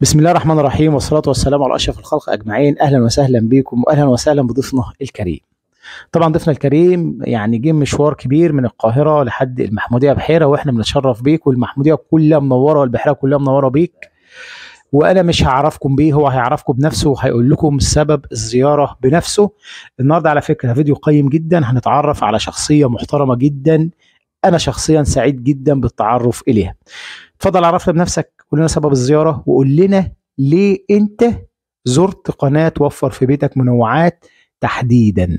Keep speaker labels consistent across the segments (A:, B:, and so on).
A: بسم الله الرحمن الرحيم والصلاة والسلام على أشرف الخلق أجمعين أهلا وسهلا بكم وأهلا وسهلا بضيفنا الكريم طبعا ضيفنا الكريم يعني جه مشوار كبير من القاهرة لحد المحمودية بحيرة وإحنا بنتشرف بيك والمحمودية كلها منورة والبحيرة كلها منورة بيك وأنا مش هعرفكم بيه هو هيعرفكم بنفسه وهيقول لكم سبب الزيارة بنفسه النهاردة على فكرة فيديو قيم جدا هنتعرف على شخصية محترمة جدا أنا شخصيا سعيد جدا بالتعرف إليها اتفضل عرفنا بنفسك قول لنا سبب الزيارة وقول لنا ليه أنت زرت قناة وفر في بيتك منوعات تحديدا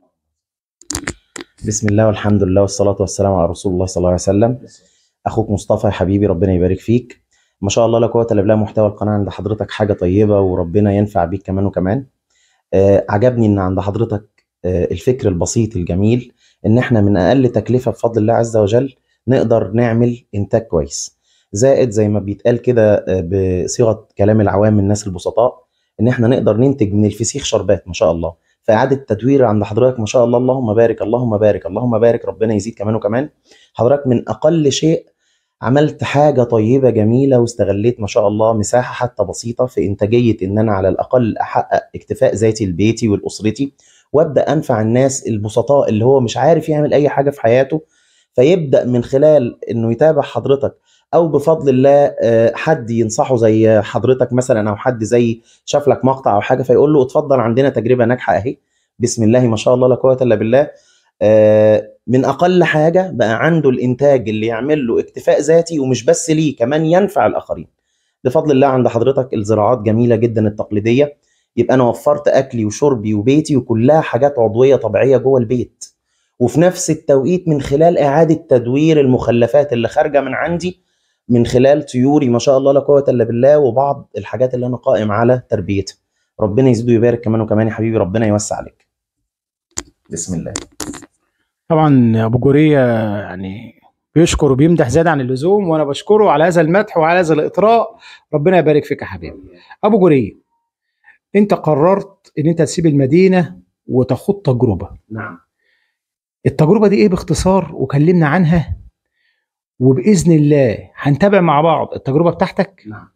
B: بسم الله والحمد لله والصلاة والسلام على رسول الله صلى الله عليه وسلم أخوك مصطفى يا حبيبي ربنا يبارك فيك ما شاء الله لا قوة إلا بالله محتوى القناة عند حضرتك حاجة طيبة وربنا ينفع بيك كمان وكمان آه عجبني إن عند حضرتك آه الفكر البسيط الجميل إن إحنا من أقل تكلفة بفضل الله عز وجل نقدر نعمل إنتاج كويس زائد زي ما بيتقال كده آه بصيغة كلام العوام الناس البسطاء إن إحنا نقدر ننتج من الفسيخ شربات ما شاء الله فإعادة تدوير عند حضرتك ما شاء الله اللهم بارك اللهم بارك اللهم بارك ربنا يزيد كمان وكمان حضرتك من أقل شيء عملت حاجة طيبة جميلة واستغليت ما شاء الله مساحة حتى بسيطة في إنتاجية إن أنا على الأقل أحقق اكتفاء ذاتي لبيتي ولأسرتي وأبدأ أنفع الناس البسطاء اللي هو مش عارف يعمل أي حاجة في حياته فيبدأ من خلال إنه يتابع حضرتك او بفضل الله حد ينصحه زي حضرتك مثلا او حد زي شاف لك مقطع او حاجه فيقول له اتفضل عندنا تجربه ناجحه اهي بسم الله ما شاء الله لا قوه الا بالله من اقل حاجه بقى عنده الانتاج اللي يعمل له اكتفاء ذاتي ومش بس ليه كمان ينفع الاخرين بفضل الله عند حضرتك الزراعات جميله جدا التقليديه يبقى انا وفرت اكلي وشربي وبيتي وكلها حاجات عضويه طبيعيه جوه البيت وفي نفس التوقيت من خلال اعاده تدوير المخلفات اللي خارجه من عندي من خلال طيوري ما شاء الله لا قوه الا بالله وبعض الحاجات اللي انا قائم على تربيتها ربنا يزيد ويبارك كمان وكمان يا حبيبي ربنا يوسع عليك بسم الله
A: طبعا أبو جورية يعني بيشكر وبيمدح زيادة عن اللزوم وأنا بشكره على هذا المدح وعلى هذا الإطراء ربنا يبارك فيك يا حبيبي أبو جورية أنت قررت إن أنت تسيب المدينة وتخوض تجربة
B: نعم
A: التجربة دي إيه باختصار وكلمنا عنها وباذن الله هنتابع مع بعض التجربه بتاعتك
B: نعم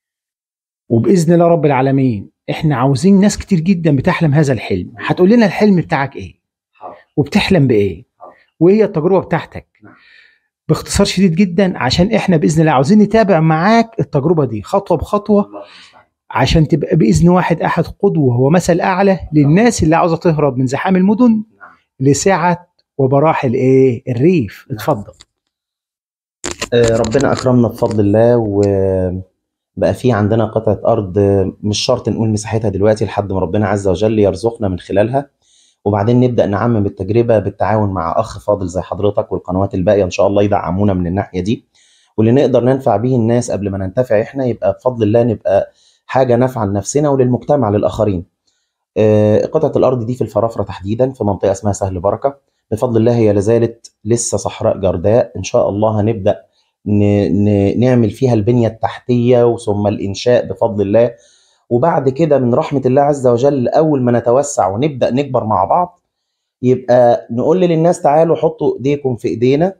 A: وباذن الله رب العالمين احنا عاوزين ناس كتير جدا بتحلم هذا الحلم هتقول لنا الحلم بتاعك ايه
B: حاضر
A: وبتحلم بايه
B: حاضر.
A: وايه هي التجربه بتاعتك
B: نعم.
A: باختصار شديد جدا عشان احنا باذن الله عاوزين نتابع معاك التجربه دي خطوه بخطوه
B: الله المستعان.
A: عشان تبقى باذن واحد احد قدوه ومثل اعلى للناس اللي عاوزه تهرب من زحام المدن
B: نعم
A: لسعه وبراحل ايه الريف
B: نعم.
A: اتفضل
B: آه، ربنا اكرمنا بفضل الله وبقى في عندنا قطعه ارض آه، مش شرط نقول مساحتها دلوقتي لحد ما ربنا عز وجل يرزقنا من خلالها وبعدين نبدا نعمم التجربه بالتعاون مع اخ فاضل زي حضرتك والقنوات الباقيه ان شاء الله يدعمونا من الناحيه دي واللي نقدر ننفع به الناس قبل ما ننتفع احنا يبقى بفضل الله نبقى حاجه نافعه لنفسنا وللمجتمع للاخرين. آه، قطعه الارض دي في الفرافره تحديدا في منطقه اسمها سهل بركه بفضل الله هي لازالت لسه صحراء جرداء ان شاء الله هنبدا ن- ن- نعمل فيها البنيه التحتيه وثم الانشاء بفضل الله وبعد كده من رحمه الله عز وجل اول ما نتوسع ونبدا نكبر مع بعض يبقى نقول للناس تعالوا حطوا ايديكم في ايدينا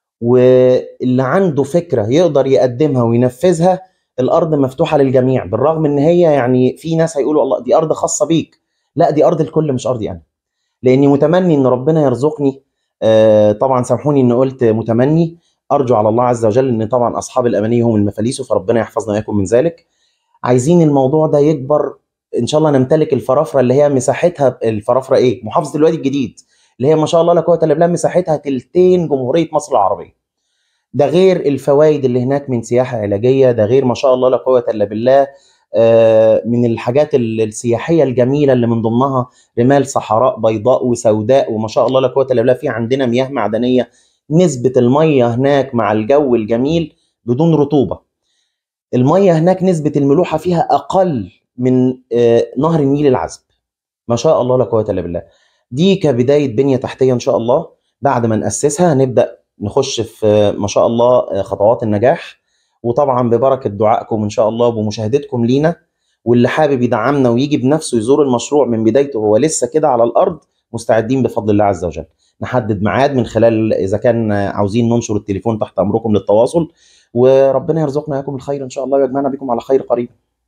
B: واللي عنده فكره يقدر يقدمها وينفذها الارض مفتوحه للجميع بالرغم ان هي يعني في ناس هيقولوا الله دي ارض خاصه بيك لا دي ارض الكل مش ارضي انا لاني متمني ان ربنا يرزقني آه، طبعا سامحوني ان قلت متمني ارجو على الله عز وجل ان طبعا اصحاب الاماني هم المفاليس فربنا يحفظنا واياكم من ذلك عايزين الموضوع ده يكبر ان شاء الله نمتلك الفرافره اللي هي مساحتها الفرافره ايه محافظه الوادي الجديد اللي هي ما شاء الله لا قوه الا بالله مساحتها تلتين جمهوريه مصر العربيه ده غير الفوائد اللي هناك من سياحه علاجيه ده غير ما شاء الله لا قوه الا بالله آه، من الحاجات ال- السياحيه الجميله اللي من ضمنها رمال صحراء بيضاء وسوداء وما شاء الله لا قوه الا بالله في عندنا مياه معدنيه نسبه الميه هناك مع الجو الجميل بدون رطوبه الميه هناك نسبه الملوحه فيها اقل من آه، نهر النيل العذب ما شاء الله لا قوه الا بالله دي كبدايه بنيه تحتيه ان شاء الله بعد ما ناسسها نبدا نخش في آه، ما شاء الله آه، خطوات النجاح وطبعا ببركه دعائكم ان شاء الله وبمشاهدتكم لينا واللي حابب يدعمنا ويجي بنفسه يزور المشروع من بدايته هو لسه كده على الارض مستعدين بفضل الله عز وجل نحدد ميعاد من خلال اذا كان عاوزين ننشر التليفون تحت امركم للتواصل وربنا يرزقنا اياكم الخير ان شاء الله ويجمعنا بكم على خير قريب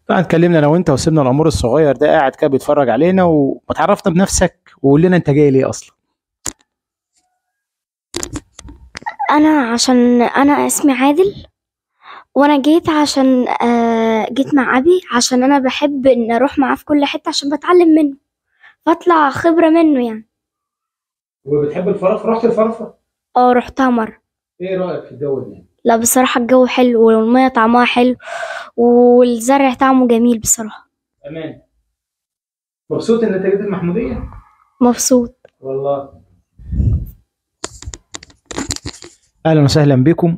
A: طبعا اتكلمنا انا وانت وسيبنا الامور الصغير ده قاعد كده بيتفرج علينا وتعرفنا بنفسك وقول لنا انت جاي ليه اصلا
C: انا عشان انا اسمي عادل وانا جيت عشان آه، جيت مع ابي عشان انا بحب ان اروح معاه في كل حته عشان بتعلم منه فاطلع خبره منه يعني
A: وبتحب الفرافره رحت الفرافره
C: اه رحتها مره
A: ايه رايك في الجو ده
C: لا بصراحه الجو حلو والميه طعمها حلو والزرع طعمه جميل بصراحه
A: امان مبسوط ان انت جيت المحموديه
C: مبسوط
A: والله اهلا وسهلا بكم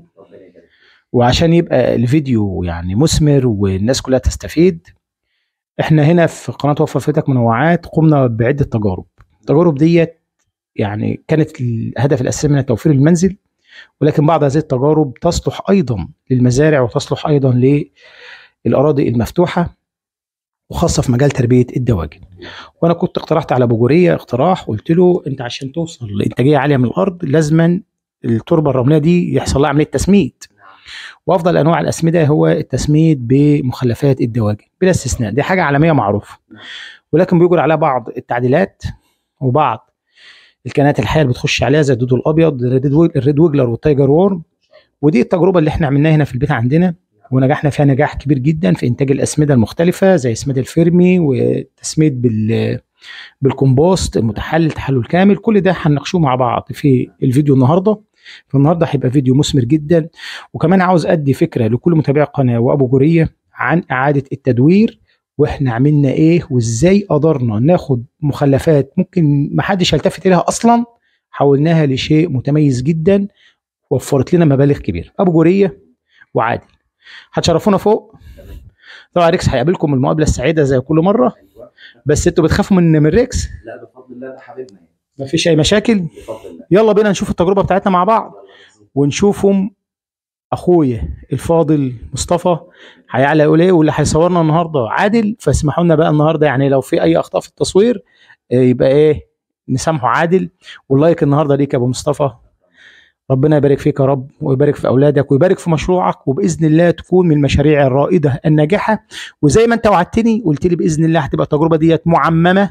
A: وعشان يبقى الفيديو يعني مثمر والناس كلها تستفيد احنا هنا في قناه وفر فيتك منوعات قمنا بعده تجارب التجارب ديت يعني كانت الهدف الاساسي منها توفير المنزل ولكن بعض هذه التجارب تصلح ايضا للمزارع وتصلح ايضا للاراضي المفتوحه وخاصه في مجال تربيه الدواجن وانا كنت اقترحت على بوجوريه اقتراح قلت له انت عشان توصل لانتاجيه عاليه من الارض لازما التربه الرمليه دي يحصل لها عمليه تسميد وافضل انواع الاسمده هو التسميد بمخلفات الدواجن بلا استثناء دي حاجه عالميه معروفه ولكن بيجرى عليها بعض التعديلات وبعض الكائنات الحيه اللي بتخش عليها زي الدود الابيض الريد ويج- الريد ويجلر والتايجر وورم ودي التجربه اللي احنا عملناها هنا في البيت عندنا ونجحنا فيها نجاح كبير جدا في انتاج الاسمده المختلفه زي اسمده الفيرمي والتسميد بال بالكمبوست المتحلل تحلل كامل كل ده هنناقشوه مع بعض في الفيديو النهارده فالنهارده هيبقى فيديو مثمر جدا وكمان عاوز ادي فكره لكل متابعي القناه وابو جوريه عن اعاده التدوير واحنا عملنا ايه وازاي قدرنا ناخد مخلفات ممكن ما حدش يلتفت اليها اصلا حولناها لشيء متميز جدا وفرت لنا مبالغ كبيره ابو جوريه وعادل هتشرفونا فوق طبعا ريكس هيقابلكم المقابله السعيده زي كل مره بس انتوا بتخافوا من من ريكس
B: لا بفضل الله ده حبيبنا يعني
A: مفيش اي مشاكل
B: بفضل الله
A: يلا بينا نشوف التجربه بتاعتنا مع بعض ونشوفهم اخويا الفاضل مصطفى هيعلى يقول ايه واللي هيصورنا النهارده عادل فاسمحوا لنا بقى النهارده يعني لو في اي اخطاء في التصوير آه، يبقى ايه نسامحه عادل واللايك النهارده ليك يا ابو مصطفى ربنا يبارك فيك يا رب ويبارك في اولادك ويبارك في مشروعك وباذن الله تكون من المشاريع الرائده الناجحه وزي ما انت وعدتني قلت لي باذن الله هتبقى التجربه ديت معممه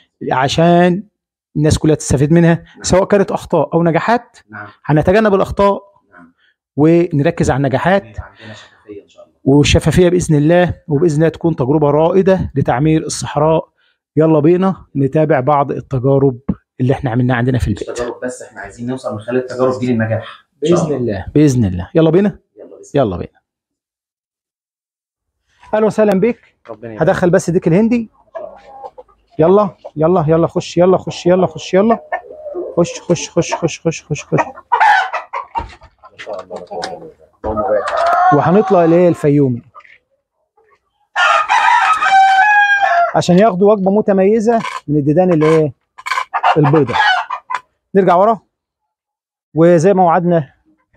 A: عشان الناس كلها تستفيد منها سواء كانت اخطاء او نجاحات
B: نعم
A: هنتجنب الاخطاء
B: نعم
A: ونركز على النجاحات
B: عندنا شفافيه ان شاء الله
A: والشفافيه باذن الله وباذن الله تكون تجربه رائده لتعمير الصحراء يلا بينا نتابع بعض التجارب اللي احنا عملناها عندنا في
B: مش
A: البيت
B: تجارب بس احنا عايزين نوصل من خلال التجارب دي للنجاح إن شاء
A: باذن الله باذن الله يلا بينا
B: يلا بسم
A: يلا بينا اهلا وسهلا بك
B: ربنا يبارك.
A: هدخل بس ديك الهندي يلا يلا يلا خش يلا خش يلا خش يلا خش خش خش خش خش خش خش
B: ما شاء الله لا قوة إلا بالله. اللهم بارك.
A: وهنطلع الايه الفيومي عشان ياخدوا وجبه متميزه من الديدان اللي ايه البيضاء نرجع ورا وزي ما وعدنا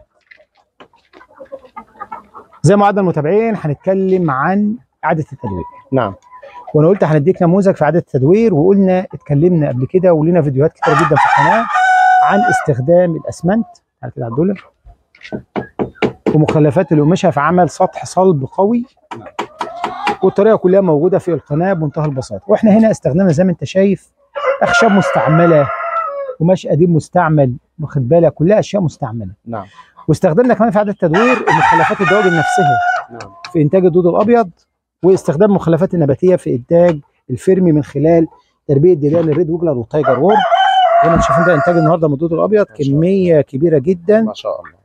A: زي ما وعدنا المتابعين هنتكلم عن اعاده التدوير
B: نعم
A: وانا قلت هنديك نموذج في اعاده التدوير وقلنا اتكلمنا قبل كده ولينا فيديوهات كتير جدا في القناه عن استخدام الاسمنت تعال كده على الدولار ومخلفات القماشه في عمل سطح صلب قوي والطريقه كلها موجوده في القناه بمنتهى البساطه واحنا هنا استخدمنا زي ما انت شايف اخشاب مستعمله قماش قديم مستعمل واخد بالك كلها اشياء مستعمله
B: نعم
A: واستخدمنا كمان في اعاده التدوير مخلفات الدواجن نفسها
B: نعم
A: في انتاج الدود الابيض واستخدام المخلفات النباتيه في انتاج الفيرمي من خلال تربيه ديدان الريد وجلر والتايجر وور هنا انتوا شايفين ده انتاج النهارده من الدود الابيض
B: ما شاء الله.
A: كميه كبيره جدا
B: ما شاء الله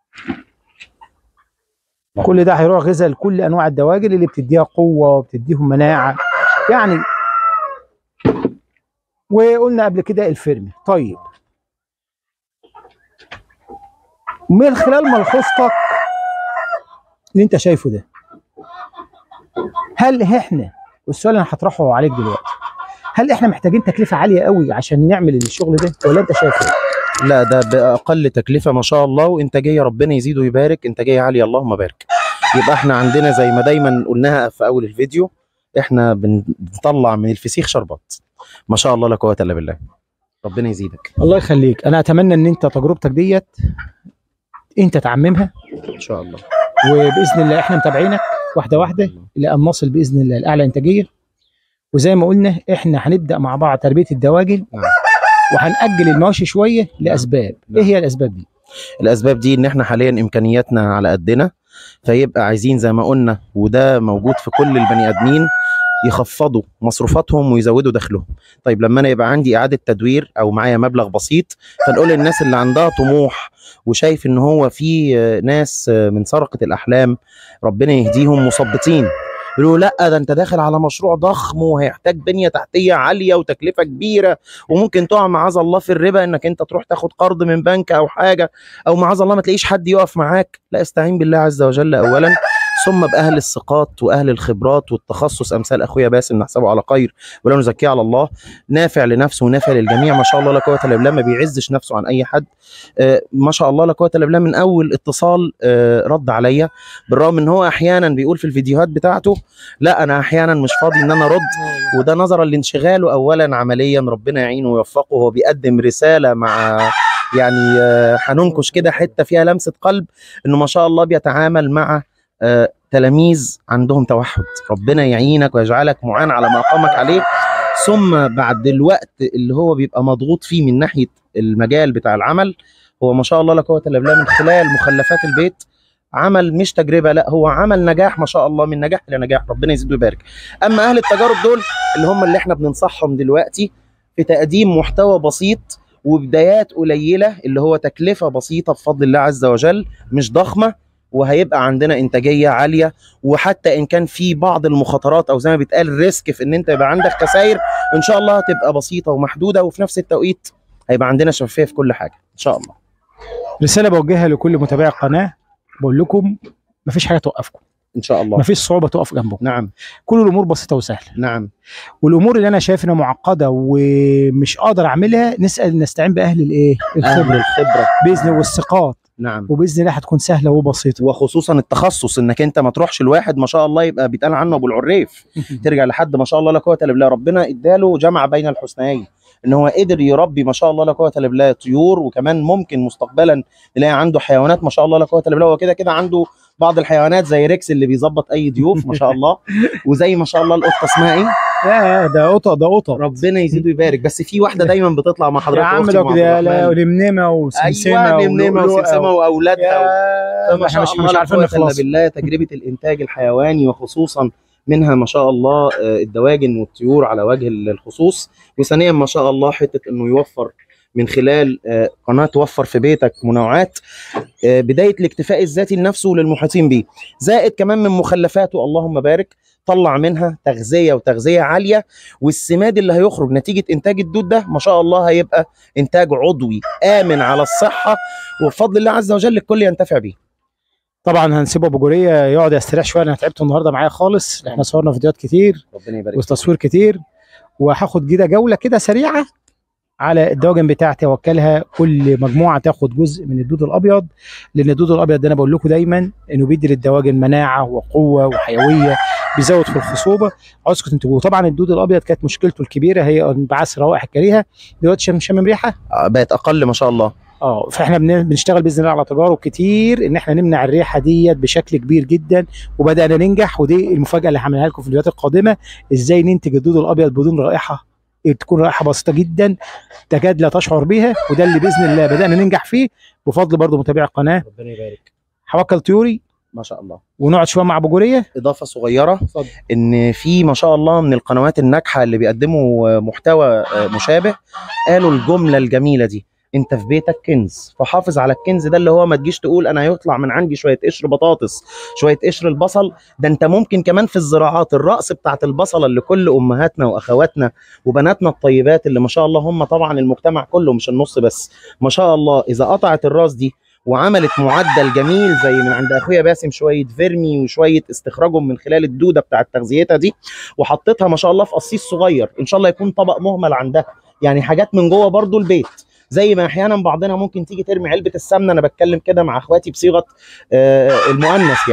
A: كل ده هيروح غذاء لكل انواع الدواجن اللي بتديها قوه وبتديهم مناعه يعني وقلنا قبل كده الفيرمي طيب من خلال ملحوظتك اللي انت شايفه ده هل احنا والسؤال اللي انا هطرحه عليك دلوقتي هل احنا محتاجين تكلفه عاليه قوي عشان نعمل الشغل ده ولا انت شايف ايه؟
B: لا ده باقل تكلفه ما شاء الله وانتاجيه ربنا يزيد ويبارك انتاجيه عاليه اللهم بارك يبقى احنا عندنا زي ما دايما قلناها في اول الفيديو احنا بن- بنطلع من الفسيخ شربات ما شاء الله لا قوه الا بالله ربنا يزيدك
A: الله يخليك انا اتمنى ان انت تجربتك ديت انت تعممها
B: ان شاء الله
A: وباذن الله احنا متابعينك واحده واحده لان نصل باذن الله لاعلى انتاجيه وزي ما قلنا احنا هنبدا مع بعض تربيه الدواجن
B: نعم.
A: وهنأجل المواشي شويه لاسباب
B: نعم.
A: ايه هي الاسباب دي
B: الاسباب دي ان احنا حاليا امكانياتنا على قدنا فيبقى عايزين زي ما قلنا وده موجود في كل البني ادمين يخفضوا مصروفاتهم ويزودوا دخلهم طيب لما انا يبقى عندي اعاده تدوير او معايا مبلغ بسيط فنقول للناس اللي عندها طموح وشايف ان هو في آه، ناس آه، من سرقه الاحلام ربنا يهديهم مثبطين يقولوا لا ده انت داخل على مشروع ضخم وهيحتاج بنيه تحتيه عاليه وتكلفه كبيره وممكن تقع معاذ الله في الربا انك انت تروح تاخد قرض من بنك او حاجه او معاذ الله ما تلاقيش حد يقف معاك لا استعين بالله عز وجل اولا ثم باهل الثقات واهل الخبرات والتخصص امثال اخويا باسم نحسبه على خير ولا نزكيه على الله نافع لنفسه ونافع للجميع ما شاء الله لا قوه الا بالله ما بيعزش نفسه عن اي حد آه، ما شاء الله لا قوه الا بالله من اول اتصال آه، رد عليا بالرغم ان هو احيانا بيقول في الفيديوهات بتاعته لا انا احيانا مش فاضي ان انا ارد وده نظرا لانشغاله اولا عمليا ربنا يعينه ويوفقه وهو بيقدم رساله مع يعني آه، هننكش كده حته فيها لمسه قلب انه ما شاء الله بيتعامل مع آه، تلاميذ عندهم توحد ربنا يعينك ويجعلك معان على ما اقامك عليه ثم بعد الوقت اللي هو بيبقى مضغوط فيه من ناحيه المجال بتاع العمل هو ما شاء الله لا قوه الا بالله من خلال مخلفات البيت عمل مش تجربه لا هو عمل نجاح ما شاء الله من نجاح الى نجاح ربنا يزيد ويبارك اما اهل التجارب دول اللي هم اللي احنا بننصحهم دلوقتي في تقديم محتوى بسيط وبدايات قليله اللي هو تكلفه بسيطه بفضل الله عز وجل مش ضخمه وهيبقى عندنا انتاجيه عاليه وحتى ان كان في بعض المخاطرات او زي ما بيتقال ريسك في ان انت يبقى عندك خسائر ان شاء الله هتبقى بسيطه ومحدوده وفي نفس التوقيت هيبقى عندنا شفافيه في كل حاجه ان شاء الله
A: رساله بوجهها لكل متابعي القناه بقول لكم مفيش حاجه توقفكم
B: ان شاء الله
A: مفيش صعوبه تقف جنبكم
B: نعم
A: كل الامور بسيطه وسهله
B: نعم
A: والامور اللي انا شايف انها معقده ومش قادر اعملها نسال نستعين باهل الايه
B: اهل
A: الخبره
B: الخبره
A: باذن والثقات
B: نعم
A: وباذن الله هتكون سهله وبسيطه
B: وخصوصا التخصص انك انت ما تروحش لواحد ما شاء الله يبقى بيتقال عنه ابو العريف ترجع لحد ما شاء الله لا قوه الا بالله ربنا اداله جمع بين الحسنيين ان هو قدر يربي ما شاء الله لا قوه الا بالله طيور وكمان ممكن مستقبلا نلاقي عنده حيوانات ما شاء الله لا قوه الا بالله هو كده كده عنده بعض الحيوانات زي ريكس اللي بيظبط اي ضيوف ما شاء الله وزي ما شاء الله القطه اسمها ايه
A: يا ده قطط ده قطط
B: ربنا يزيد ويبارك بس في واحده دايما بتطلع مع حضرتك
A: يا عم
B: أختي
A: ده
B: أم عبد
A: كده لا
B: الرحمن.
A: ونمنمه وسمسمه
B: ايوه نمنمه
A: ولؤلؤة
B: وسمسمه واولادها
A: يا
B: فما
A: احنا
B: شاء
A: مش
B: الله
A: مش
B: لا
A: عارفين
B: قوة إلا
A: نخلص
B: بالله تجربة الإنتاج الحيواني وخصوصا منها ما شاء الله آه، الدواجن والطيور على وجه الخصوص وثانيا ما شاء الله حتة إنه يوفر من خلال آه، قناة توفر في بيتك منوعات آه، بداية الاكتفاء الذاتي لنفسه وللمحيطين بيه زائد كمان من مخلفاته اللهم بارك طلع منها تغذية وتغذية عالية والسماد اللي هيخرج نتيجة إنتاج الدود ده ما شاء الله هيبقى إنتاج عضوي آمن على الصحة وبفضل الله عز وجل الكل ينتفع بيه
A: طبعا هنسيبه ابو جوريه يقعد يستريح شويه انا تعبت النهارده معايا خالص احنا صورنا فيديوهات كتير
B: ربنا يبارك
A: وتصوير كتير وهاخد كده جوله كده سريعه على الدواجن بتاعتي اوكلها كل مجموعه تاخد جزء من الدود الابيض لان الدود الابيض ده انا بقول لكم دايما انه بيدي للدواجن مناعه وقوه وحيويه بيزود في الخصوبه عاوزكم تنتبهوا طبعا الدود الابيض كانت مشكلته الكبيره هي انبعاث الروائح الكريهه دلوقتي شم شامم ريحه
B: آه، بقت اقل ما شاء الله
A: اه فاحنا بن- بنشتغل باذن الله على تجارب كتير ان احنا نمنع الريحه ديت بشكل كبير جدا وبدانا ننجح ودي المفاجاه اللي هعملها لكم في الفيديوهات القادمه ازاي ننتج الدود الابيض بدون رائحه تكون رائحه بسيطه جدا تكاد لا تشعر بيها وده اللي باذن الله بدانا ننجح فيه بفضل برضو متابعي القناه
B: ربنا يبارك
A: هوكل طيوري
B: ما شاء الله
A: ونقعد شويه مع ابو جوريه
B: اضافه صغيره
A: اتفضل.
B: ان في ما شاء الله من القنوات الناجحه اللي بيقدموا آه، محتوى آه، مشابه قالوا الجمله الجميله دي انت في بيتك كنز فحافظ على الكنز ده اللي هو ما تجيش تقول انا هيطلع من عندي شويه قشر بطاطس شويه قشر البصل ده انت ممكن كمان في الزراعات الراس بتاعت البصله اللي كل امهاتنا واخواتنا وبناتنا الطيبات اللي ما شاء الله هم طبعا المجتمع كله مش النص بس ما شاء الله اذا قطعت الراس دي وعملت معدل جميل زي من عند اخويا باسم شويه فيرمي وشويه استخراجهم من خلال الدوده بتاعت تغذيتها دي وحطيتها ما شاء الله في قصيص صغير ان شاء الله يكون طبق مهمل عندها يعني حاجات من جوه برضو البيت زي ما احيانا بعضنا ممكن تيجي ترمي علبه السمنه انا بتكلم كده مع اخواتي بصيغه آه، المؤنث يعني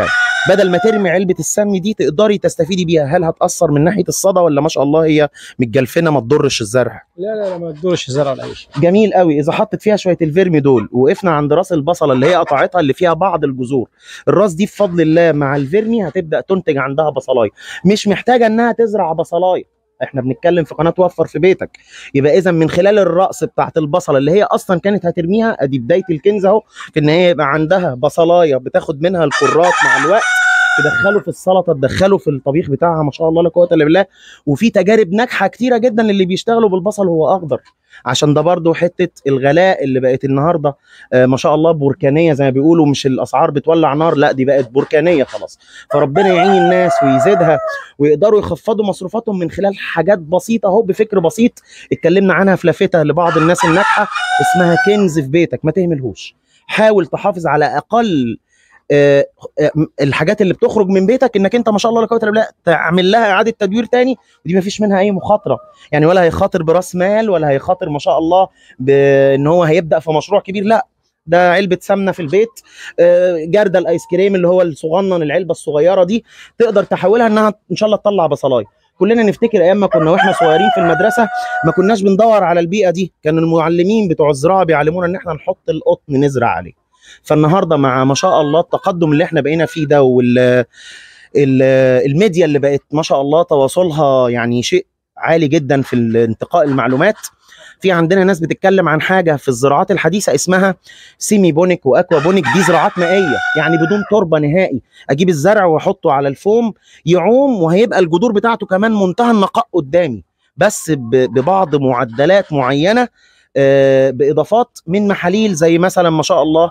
B: بدل ما ترمي علبه السمن دي تقدري تستفيدي بيها هل هتاثر من ناحيه الصدى ولا ما شاء الله هي متجلفنه ما تضرش الزرع
A: لا لا لا ما تدورش زرع ولا اي شيء
B: جميل قوي اذا حطت فيها شويه الفيرمي دول وقفنا عند راس البصله اللي هي قطعتها اللي فيها بعض الجذور الراس دي بفضل الله مع الفيرمي هتبدا تنتج عندها بصلايه مش محتاجه انها تزرع بصلايه احنا بنتكلم في قناه وفر في بيتك يبقى اذا من خلال الراس بتاعت البصله اللي هي اصلا كانت هترميها ادي بدايه الكنز اهو في ان هي يبقى عندها بصلايه بتاخد منها الكرات مع الوقت تدخله في السلطه تدخله في الطبيخ بتاعها ما شاء الله لا قوه الا بالله وفي تجارب ناجحه كتيره جدا اللي بيشتغلوا بالبصل هو اخضر عشان ده برضو حته الغلاء اللي بقت النهارده آه ما شاء الله بركانيه زي ما بيقولوا مش الاسعار بتولع نار لا دي بقت بركانيه خلاص فربنا يعين الناس ويزيدها ويقدروا يخفضوا مصروفاتهم من خلال حاجات بسيطه اهو بفكر بسيط اتكلمنا عنها في لافته لبعض الناس الناجحه اسمها كنز في بيتك ما تهملهوش حاول تحافظ على اقل آه، آه، الحاجات اللي بتخرج من بيتك انك انت ما شاء الله لا قوه الا بالله تعمل لها اعاده تدوير تاني ودي ما فيش منها اي مخاطره يعني ولا هيخاطر براس مال ولا هيخاطر ما شاء الله بان هو هيبدا في مشروع كبير لا ده علبه سمنه في البيت آه، جرده الايس كريم اللي هو الصغنن العلبه الصغيره دي تقدر تحولها انها ان شاء الله تطلع بصلايه كلنا نفتكر ايام ما كنا واحنا صغيرين في المدرسه ما كناش بندور على البيئه دي كان المعلمين بتوع الزراعه بيعلمونا ان احنا نحط القطن نزرع عليه فالنهارده مع ما شاء الله التقدم اللي احنا بقينا فيه ده وال ال- الميديا اللي بقت ما شاء الله تواصلها يعني شيء عالي جدا في انتقاء المعلومات في عندنا ناس بتتكلم عن حاجه في الزراعات الحديثه اسمها سيمي بونيك واكوا بونيك دي زراعات مائيه يعني بدون تربه نهائي اجيب الزرع واحطه على الفوم يعوم وهيبقى الجذور بتاعته كمان منتهى النقاء قدامي بس ب- ببعض معدلات معينه آه، باضافات من محاليل زي مثلا ما شاء الله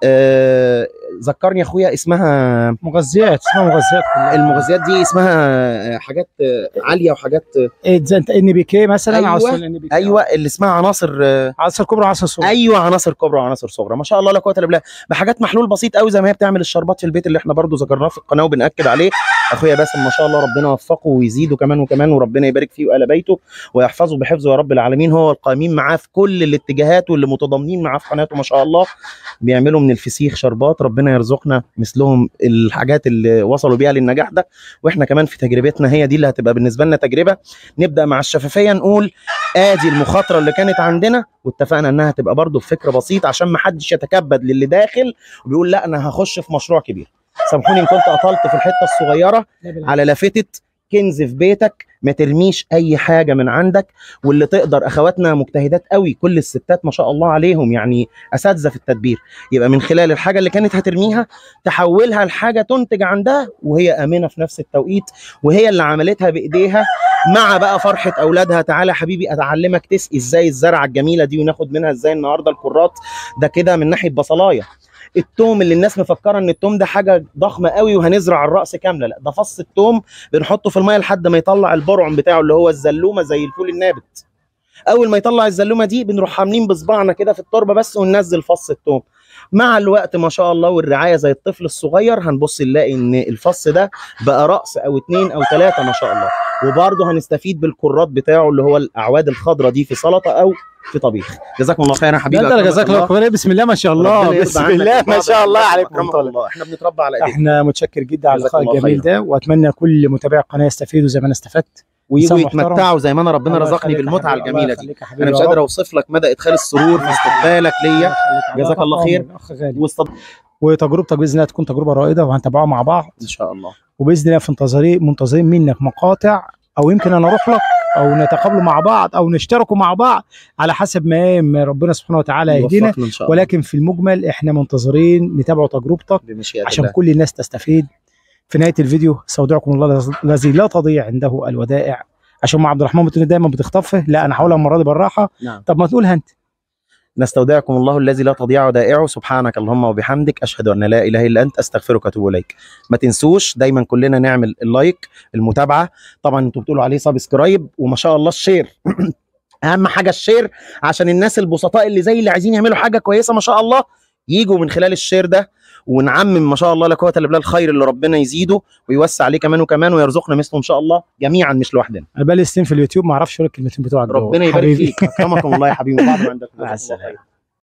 B: آه، ذكرني يا اخويا اسمها
A: مغذيات اسمها مغذيات كلها
B: المغذيات دي اسمها حاجات آه، عاليه وحاجات آه،
A: إيه زي انت ان بي كي مثلا
B: أيوة،
A: عناصر ال NBK.
B: ايوه اللي اسمها عناصر آه،
A: عناصر كبرى وعناصر صغرى
B: ايوه عناصر كبرى وعناصر صغرى ما شاء الله لا قوه الا بالله بحاجات محلول بسيط قوي زي ما هي بتعمل الشربات في البيت اللي احنا برضو ذكرناه في القناه وبناكد عليه اخويا باسم ما شاء الله ربنا يوفقه ويزيده كمان وكمان وربنا يبارك فيه وآل بيته ويحفظه بحفظه يا رب العالمين هو القائمين معاه في كل الاتجاهات واللي متضامنين معاه في قناته ما شاء الله بيعملوا من الفسيخ شربات ربنا يرزقنا مثلهم الحاجات اللي وصلوا بيها للنجاح ده واحنا كمان في تجربتنا هي دي اللي هتبقى بالنسبه لنا تجربه نبدا مع الشفافيه نقول ادي المخاطره اللي كانت عندنا واتفقنا انها تبقى برضو بفكر بسيط عشان ما حدش يتكبد للي داخل وبيقول لا انا هخش في مشروع كبير سامحوني ان كنت اطلت في الحته الصغيره على لافتة كنز في بيتك ما ترميش اي حاجه من عندك واللي تقدر اخواتنا مجتهدات قوي كل الستات ما شاء الله عليهم يعني اساتذه في التدبير يبقى من خلال الحاجه اللي كانت هترميها تحولها لحاجه تنتج عندها وهي امنه في نفس التوقيت وهي اللي عملتها بايديها مع بقى فرحه اولادها تعالى يا حبيبي اتعلمك تسقي ازاي الزرعه الجميله دي وناخد منها ازاي النهارده الكرات ده كده من ناحيه بصلايه التوم اللي الناس مفكره ان التوم ده حاجه ضخمه قوي وهنزرع الراس كامله لا ده فص التوم بنحطه في الميه لحد ما يطلع البرعم بتاعه اللي هو الزلومه زي الفول النابت اول ما يطلع الزلومه دي بنروح عاملين بصبعنا كده في التربه بس وننزل فص التوم مع الوقت ما شاء الله والرعايه زي الطفل الصغير هنبص نلاقي ان الفص ده بقى راس او اتنين او ثلاثه ما شاء الله وبرضه هنستفيد بالكرات بتاعه اللي هو الاعواد الخضراء دي في سلطه او في طبيخ جزاكم الله خيرا
A: ده
B: حبيبي
A: انت اللي جزاك الله خير بسم الله ما شاء الله
B: ربنا يرضى
A: بسم
B: عنك
A: الله ما
B: ويرضى
A: شاء الله
B: عنك.
A: عليك
B: أكرمك
A: منطلق
B: الله احنا بنتربى على ايديك
A: احنا متشكر جدا على
B: جزاك
A: اللقاء
B: الله
A: الجميل
B: خيرا.
A: ده واتمنى كل متابع القناه يستفيدوا زي ما انا استفدت
B: ويجوا
A: إنسان محترم.
B: يتمتعوا زي ما انا ربنا
A: الله
B: رزقني
A: يخليك يا
B: بالمتعه
A: حبيبي، الله
B: الجميله دي
A: يخليك يا حبيبي
B: انا مش
A: يا
B: قادر
A: رب.
B: اوصف لك مدى ادخال السرور في استقبالك ليا
A: الله يخليك.
B: جزاك
A: الله
B: الله خير.
A: يخليك. اخ غالي
B: واستض...
A: وتجربتك باذن الله تكون تجربه رائده وهنتابعها مع بعض
B: ان شاء الله
A: وباذن الله في انتظارين منتظرين منك مقاطع او يمكن انا اروح لك او نتقابلوا مع بعض او نشتركوا مع بعض على حسب ما إيه ما ربنا سبحانه وتعالى يهدينا
B: يوفقنا ان شاء الله
A: ولكن في المجمل احنا منتظرين نتابعوا تجربتك
B: بمشيئه
A: عشان
B: الله
A: كل الناس تستفيد في نهايه الفيديو استودعكم الله الذي لا تضيع عنده الودائع عشان مع عبد الرحمن بتقول دايما بتخطفه لا انا هقولها المره دي بالراحه
B: نعم
A: طب ما تقولها انت
B: نستودعكم الله الذي لا تضيع ودائعه سبحانك اللهم وبحمدك اشهد ان لا اله الا انت استغفرك واتوب اليك ما تنسوش دايما كلنا نعمل اللايك المتابعه طبعا انتوا بتقولوا عليه سبسكرايب وما شاء الله الشير اهم حاجه الشير عشان الناس البسطاء اللي زي اللي عايزين يعملوا حاجه كويسه ما شاء الله يجوا من خلال الشير ده ونعمم ما شاء الله لا قوه الا بالله الخير اللي ربنا يزيده ويوسع عليه كمان وكمان ويرزقنا مثله ان شاء الله جميعا مش لوحدنا
A: انا بقالي سنين في اليوتيوب ما اعرفش اقول الكلمتين بتوعك دول.
B: ربنا يبارك
A: حبيبي.
B: فيك اكرمكم الله يا حبيبي وبعد ما عندك
A: مع
B: جزاكم الله
A: السلامة.
B: خير.